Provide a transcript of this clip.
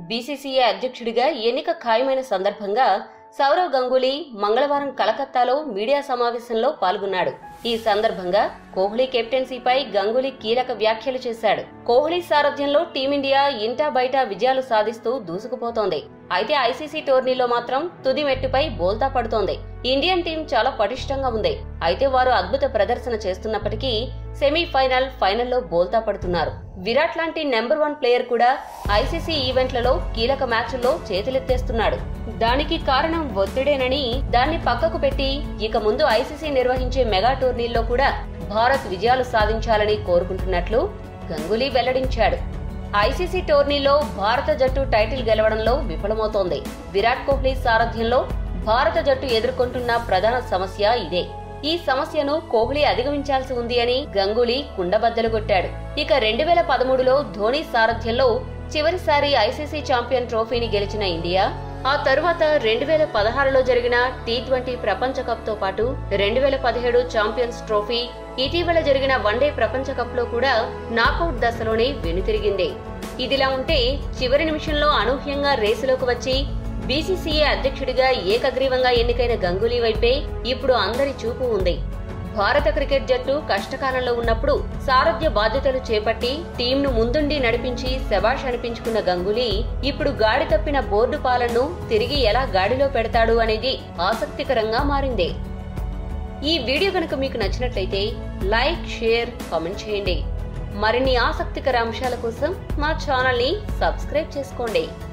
BCCI అధ్యక్షుడిగా ఎన్నిక ఖాయమైన సందర్భంగా సౌరవ్ గంగూలీ మంగళవారం కలకత్తాలో మీడియా సమావేశంలో పాల్గొన్నాడు ఈ సందర్భంగా కోహ్లీ కెప్టెన్సీపై గంగూలీ కీలక వ్యాఖ్యలు చేశాడు కోహ్లీ సారథ్యంలో టీమిండియా ఇంటా బయట విజయాలు సాధిస్తూ దూసుకుపోతోంది అయితే ఐసీసీ టోర్నీలో మాత్రం తుది మెట్టుపై బోల్తా పడుతోంది ఇండియన్ టీం చాలా పటిష్టంగా ఉంది అయితే వారు అద్భుత ప్రదర్శన చేస్తున్నప్పటికీ సెమీఫైనల్ ఫైనల్లో బోల్తా పడుతున్నారు విరాట్ లాంటి నెంబర్ వన్ ప్లేయర్ కూడా ఐసీసీ ఈవెంట్లలో కీలక మ్యాచ్ల్లో చేతులెత్తేస్తున్నాడు దానికి కారణం ఒత్తిడేనని దాన్ని పక్కకు పెట్టి ఇక ముందు ఐసీసీ నిర్వహించే మెగా టోర్నీల్లో కూడా భారత్ విజయాలు సాధించాలని కోరుకుంటున్నట్లు గంగూలీ వెల్లడించాడు ఐసీసీ టోర్నీలో భారత జట్టు టైటిల్ గెలవడంలో విఫలమవుతోంది విరాట్ కోహ్లీ సారథ్యంలో భారత జట్టు ఎదుర్కొంటున్న ప్రధాన సమస్య ఇదే ఈ సమస్యను కోహ్లీ అధిగమించాల్సి ఉంది అని గంగూలీ కుండబద్దలు కొట్టాడు ఇక రెండు వేల పదమూడులో ధోనీ సారథ్యంలో చివరిసారి ఐసీసీ ఛాంపియన్ ట్రోఫీని గెలిచిన ఇండియా ఆ తరువాత రెండు వేల పదహారులో జరిగిన టీ ట్వంటీ ప్రపంచ కప్ తో పాటు రెండు వేల పదిహేడు ఛాంపియన్స్ ట్రోఫీ ఇటీవల జరిగిన వన్డే ప్రపంచ కప్ లో కూడా నాకౌట్ దశలోనే వెనుతిరిగింది ఇదిలా ఉంటే చివరి నిమిషంలో అనూహ్యంగా రేసులోకి వచ్చి బీసీసీఏ అధ్యక్షుడిగా ఏకగ్రీవంగా ఎన్నికైన గంగూలీ వైపే ఇప్పుడు అందరి చూపు ఉంది భారత క్రికెట్ జట్టు కష్టకాలంలో ఉన్నప్పుడు సారథ్య బాధ్యతలు చేపట్టి టీంను ముందుండి నడిపించి శబాష్ అనిపించుకున్న గంగూలీ ఇప్పుడు గాడి తప్పిన బోర్డు పాలనను తిరిగి ఎలా గాడిలో పెడతాడు అనేది ఆసక్తికరంగా మారింది ఈ వీడియో కనుక మీకు నచ్చినట్లయితే లైక్ షేర్ కామెంట్ చేయండి మరిన్ని ఆసక్తికర అంశాల కోసం మా ఛానల్ ని సబ్స్క్రైబ్ చేసుకోండి